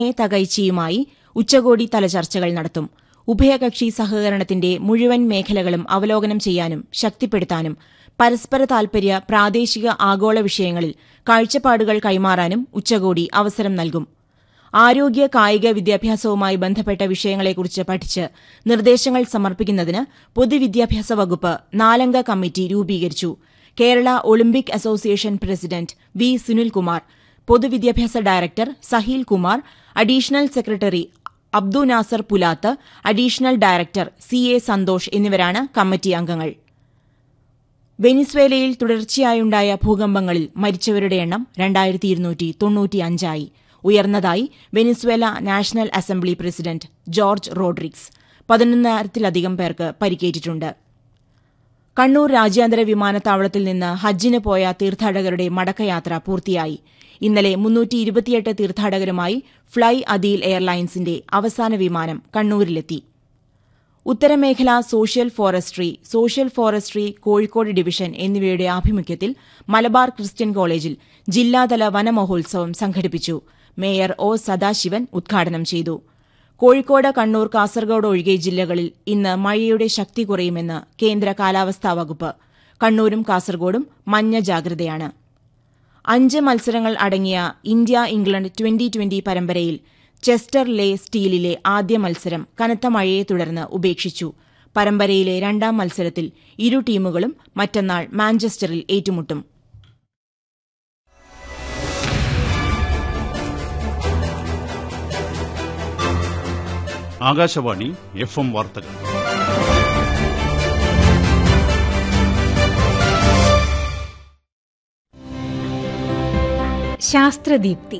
തകൈച്ചിയുമായി ഉച്ചകോടി തലചർച്ചകൾ നടത്തും ഉഭയകക്ഷി സഹകരണത്തിന്റെ മുഴുവൻ മേഖലകളും അവലോകനം ചെയ്യാനും ശക്തിപ്പെടുത്താനും പരസ്പര താൽപര്യ പ്രാദേശിക ആഗോള വിഷയങ്ങളിൽ കാഴ്ചപ്പാടുകൾ കൈമാറാനും ഉച്ചകോടി അവസരം നൽകും ആരോഗ്യ കായിക വിദ്യാഭ്യാസവുമായി ബന്ധപ്പെട്ട വിഷയങ്ങളെക്കുറിച്ച് പഠിച്ച് നിർദ്ദേശങ്ങൾ സമർപ്പിക്കുന്നതിന് പൊതുവിദ്യാഭ്യാസ വകുപ്പ് നാലംഗ കമ്മിറ്റി രൂപീകരിച്ചു Kerala Olympic association president V Sunilkumar പൊതുവിദ്യാഭ്യാസ director Sahil Kumar additional secretary Abdu Nasar Pulath additional director C A Santhosh എന്നിവരാണ് കമ്മിറ്റി അംഗങ്ങൾ വെനിസ്വേലയിൽ തുടർച്ചയായുണ്ടായ ഭൂകമ്പങ്ങളിൽ മരിച്ചവരുടെ എണ്ണം രണ്ടായിരത്തി ഇരുന്നൂറ്റി തൊണ്ണൂറ്റിയഞ്ചായി ഉയർന്നതായി Venezuela national assembly president George Rodriguez പതിനൊന്നായിരത്തിലധികം പേർക്ക് പരിക്കേറ്റിട്ടുണ്ട് കണ്ണൂർ രാജ്യാന്തര വിമാനത്താവളത്തിൽ നിന്ന് ഹജ്ജിന് പോയ തീർത്ഥാടകരുടെ മടക്കയാത്ര പൂർത്തിയായി ഇന്നലെ മുന്നൂറ്റി ഇരുപത്തിയെട്ട് തീർത്ഥാടകരുമായി ഫ്ളൈ അദീൽ എയർലൈൻസിന്റെ അവസാന വിമാനം കണ്ണൂരിലെത്തി ഉത്തരമേഖല social forestry social forestry Kozhikode division എന്നിവയുടെ ആഭിമുഖ്യത്തിൽ മലബാർ ക്രിസ്ത്യൻ കോളേജിൽ ജില്ലാതല വനമഹോത്സവം സംഘടിപ്പിച്ചു മേയർ ഒ സദാശിവൻ ഉദ്ഘാടനം ചെയ്തു കോഴിക്കോട് കണ്ണൂർ കാസർഗോഡ് ഒഴികെ ജില്ലകളിൽ ഇന്ന് മഴയുടെ ശക്തി കുറയുമെന്ന് കേന്ദ്ര കാലാവസ്ഥാ വകുപ്പ് കണ്ണൂരും കാസർഗോഡും മഞ്ഞ ജാഗ്രതയാണ് അഞ്ച് മത്സരങ്ങൾ അടങ്ങിയ ഇന്ത്യ ഇംഗ്ലണ്ട് ട്വന്റി ട്വന്റി പരമ്പരയിൽ ചെസ്റ്റർ ലേ സ്റ്റീലിലെ ആദ്യ മത്സരം കനത്ത മഴയെ തുടർന്ന് ഉപേക്ഷിച്ചു പരമ്പരയിലെ രണ്ടാം മത്സരത്തിൽ ഇരു ടീമുകളും മറ്റന്നാൾ മാഞ്ചസ്റ്ററിൽ ഏറ്റുമുട്ടും ആകാശവാണി എഫ് എം വാർത്തകൾ ശാസ്ത്രദീപ്തി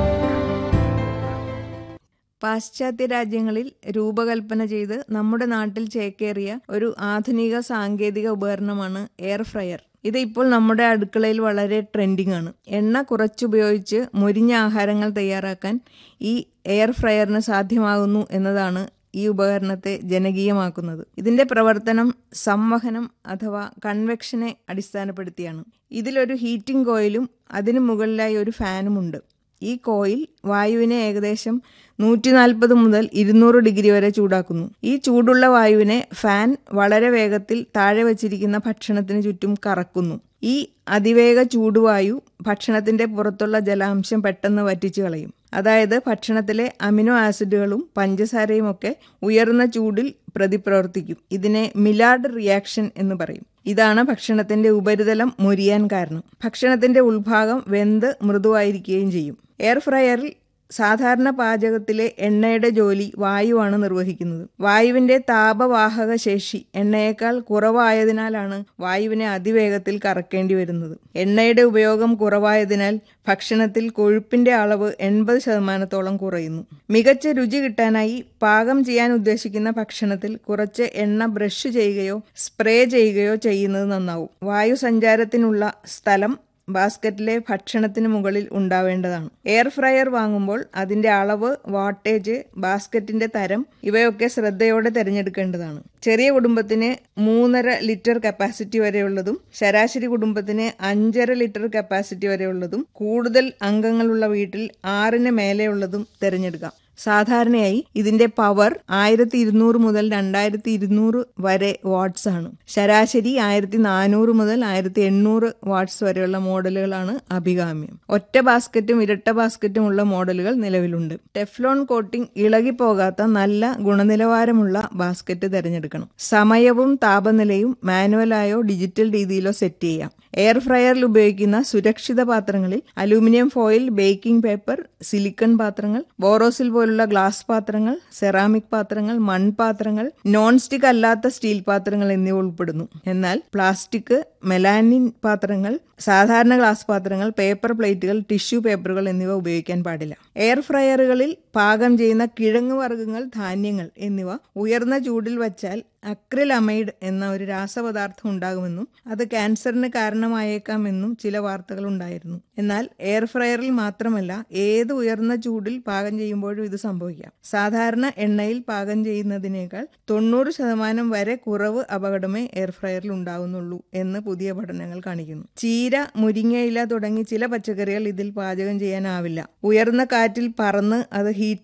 പാശ്ചാത്യ രാജ്യങ്ങളിൽ രൂപകൽപ്പന ചെയ്ത് നമ്മുടെ നാട്ടിൽ ചേക്കേറിയ ഒരു ആധുനിക സാങ്കേതിക ഉപകരണമാണ് എയർ ഫ്രയർ ഇത് ഇപ്പോൾ നമ്മുടെ അടുക്കളയിൽ വളരെ ട്രെൻഡിംഗ് ആണ് എണ്ണ കുറച്ചുപയോഗിച്ച് മുരിഞ്ഞ ആഹാരങ്ങൾ തയ്യാറാക്കാൻ ഈ എയർ ഫ്രയറിന് സാധ്യമാകുന്നു എന്നതാണ് ഈ ഉപകരണത്തെ ജനകീയമാക്കുന്നത് ഇതിന്റെ പ്രവർത്തനം സംവഹനം അഥവാ കൺവെക്ഷനെ അടിസ്ഥാനപ്പെടുത്തിയാണ് ഇതിലൊരു ഹീറ്റിംഗ് കോയിലും അതിനു മുകളിലായി ഒരു ഫാനുമുണ്ട് ഈ കോയിൽ വായുവിനെ ഏകദേശം നൂറ്റി നാൽപ്പത് മുതൽ ഇരുന്നൂറ് ഡിഗ്രി വരെ ചൂടാക്കുന്നു ഈ ചൂടുള്ള വായുവിനെ ഫാൻ വളരെ വേഗത്തിൽ താഴെ വച്ചിരിക്കുന്ന ഭക്ഷണത്തിന് ചുറ്റും കറക്കുന്നു ഈ അതിവേഗ ചൂടുവായു ഭക്ഷണത്തിന്റെ പുറത്തുള്ള ജലാംശം പെട്ടെന്ന് വറ്റിച്ചു കളയും അതായത് ഭക്ഷണത്തിലെ അമിനോ ആസിഡുകളും പഞ്ചസാരയും ഒക്കെ ഉയർന്ന ചൂടിൽ പ്രതിപ്രവർത്തിക്കും ഇതിനെ മിലാർഡ് റിയാക്ഷൻ എന്ന് പറയും ഇതാണ് ഭക്ഷണത്തിന്റെ ഉപരിതലം മുരിയാൻ കാരണം ഭക്ഷണത്തിന്റെ ഉൾഭാഗം വെന്ത് മൃദുവായിരിക്കുകയും ചെയ്യും എയർ ഫ്രയറിൽ സാധാരണ പാചകത്തിലെ എണ്ണയുടെ ജോലി വായുവാണ് നിർവഹിക്കുന്നത് വായുവിന്റെ താപവാഹക ശേഷി എണ്ണയേക്കാൾ കുറവായതിനാലാണ് വായുവിനെ അതിവേഗത്തിൽ കറക്കേണ്ടി വരുന്നത് എണ്ണയുടെ ഉപയോഗം കുറവായതിനാൽ ഭക്ഷണത്തിൽ കൊഴുപ്പിന്റെ അളവ് എൺപത് ശതമാനത്തോളം കുറയുന്നു മികച്ച രുചി കിട്ടാനായി പാകം ചെയ്യാൻ ഉദ്ദേശിക്കുന്ന ഭക്ഷണത്തിൽ കുറച്ച് എണ്ണ ബ്രഷ് ചെയ്യുകയോ സ്പ്രേ ചെയ്യുകയോ ചെയ്യുന്നത് നന്നാവും വായു സഞ്ചാരത്തിനുള്ള സ്ഥലം ബാസ്ക്കറ്റിലെ ഭക്ഷണത്തിന് മുകളിൽ ഉണ്ടാവേണ്ടതാണ് എയർ ഫ്രയർ വാങ്ങുമ്പോൾ അതിന്റെ അളവ് വാട്ടേജ് ബാസ്ക്കറ്റിന്റെ തരം ഇവയൊക്കെ ശ്രദ്ധയോടെ തിരഞ്ഞെടുക്കേണ്ടതാണ് ചെറിയ കുടുംബത്തിന് മൂന്നര ലിറ്റർ കപ്പാസിറ്റി വരെയുള്ളതും ശരാശരി കുടുംബത്തിന് അഞ്ചര ലിറ്റർ കപ്പാസിറ്റി വരെയുള്ളതും കൂടുതൽ അംഗങ്ങളുള്ള വീട്ടിൽ ആറിന് മേലെയുള്ളതും തിരഞ്ഞെടുക്കാം സാധാരണയായി ഇതിന്റെ പവർ ആയിരത്തി ഇരുന്നൂറ് മുതൽ രണ്ടായിരത്തി ഇരുന്നൂറ് വരെ വാട്ട്സ് ആണ് ശരാശരി ആയിരത്തി നാനൂറ് മുതൽ ആയിരത്തി എണ്ണൂറ് വാട്ട്സ് വരെയുള്ള മോഡലുകളാണ് അഭികാമ്യം ഒറ്റ ബാസ്ക്കറ്റും ഇരട്ട ബാസ്ക്കറ്റും ഉള്ള മോഡലുകൾ നിലവിലുണ്ട് ടെഫ്ലോൺ കോട്ടിംഗ് ഇളകിപ്പോകാത്ത നല്ല ഗുണനിലവാരമുള്ള ബാസ്ക്കറ്റ് തിരഞ്ഞെടുക്കണം സമയവും താപനിലയും മാനുവലായോ ഡിജിറ്റൽ രീതിയിലോ സെറ്റ് ചെയ്യാം എയർ ഫ്രയറിൽ ഉപയോഗിക്കുന്ന സുരക്ഷിത പാത്രങ്ങളിൽ aluminium foil baking paper silicone പാത്രങ്ങൾ ബോറോസിൽ പോലുള്ള ഗ്ലാസ് പാത്രങ്ങൾ സെറാമിക് പാത്രങ്ങൾ മൺപാത്രങ്ങൾ നോൺ സ്റ്റിക് അല്ലാത്ത സ്റ്റീൽ പാത്രങ്ങൾ എന്നിവ ഉൾപ്പെടുന്നു എന്നാൽ പ്ലാസ്റ്റിക് മെലാനിൻ പാത്രങ്ങൾ സാധാരണ ഗ്ലാസ് പാത്രങ്ങൾ പേപ്പർ പ്ലേറ്റുകൾ ടിഷ്യൂ പേപ്പറുകൾ എന്നിവ ഉപയോഗിക്കാൻ പാടില്ല എയർ ഫ്രയറുകളിൽ പാകം ചെയ്യുന്ന കിഴങ്ങ് വർഗ്ഗങ്ങൾ ധാന്യങ്ങൾ എന്നിവ ഉയർന്ന ചൂടിൽ വച്ചാൽ അക്രിലമൈഡ് എന്ന ഒരു രാസപദാർത്ഥം ഉണ്ടാകുമെന്നും അത് ക്യാൻസറിന് കാരണമായേക്കാമെന്നും ചില വാർത്തകൾ ഉണ്ടായിരുന്നു എന്നാൽ എയർ ഫ്രയറിൽ മാത്രമല്ല ഏത് ഉയർന്ന ചൂടിൽ പാകം ചെയ്യുമ്പോഴും ഇത് സംഭവിക്കാം സാധാരണ എണ്ണയിൽ പാകം ചെയ്യുന്നതിനേക്കാൾ തൊണ്ണൂറ് ശതമാനം വരെ കുറവ് അപകടമേ എയർ ഫ്രയറിൽ ഉണ്ടാകുന്നുള്ളൂ എന്ന് പുതിയ പഠനങ്ങൾ കാണിക്കുന്നു ചീര മുരിങ്ങയില തുടങ്ങി ചില പച്ചക്കറികൾ ഇതിൽ പാചകം ചെയ്യാനാവില്ല ഉയർന്ന കാറ്റ് കാറ്റിൽ പറന്ന് അത് ഹീറ്റ്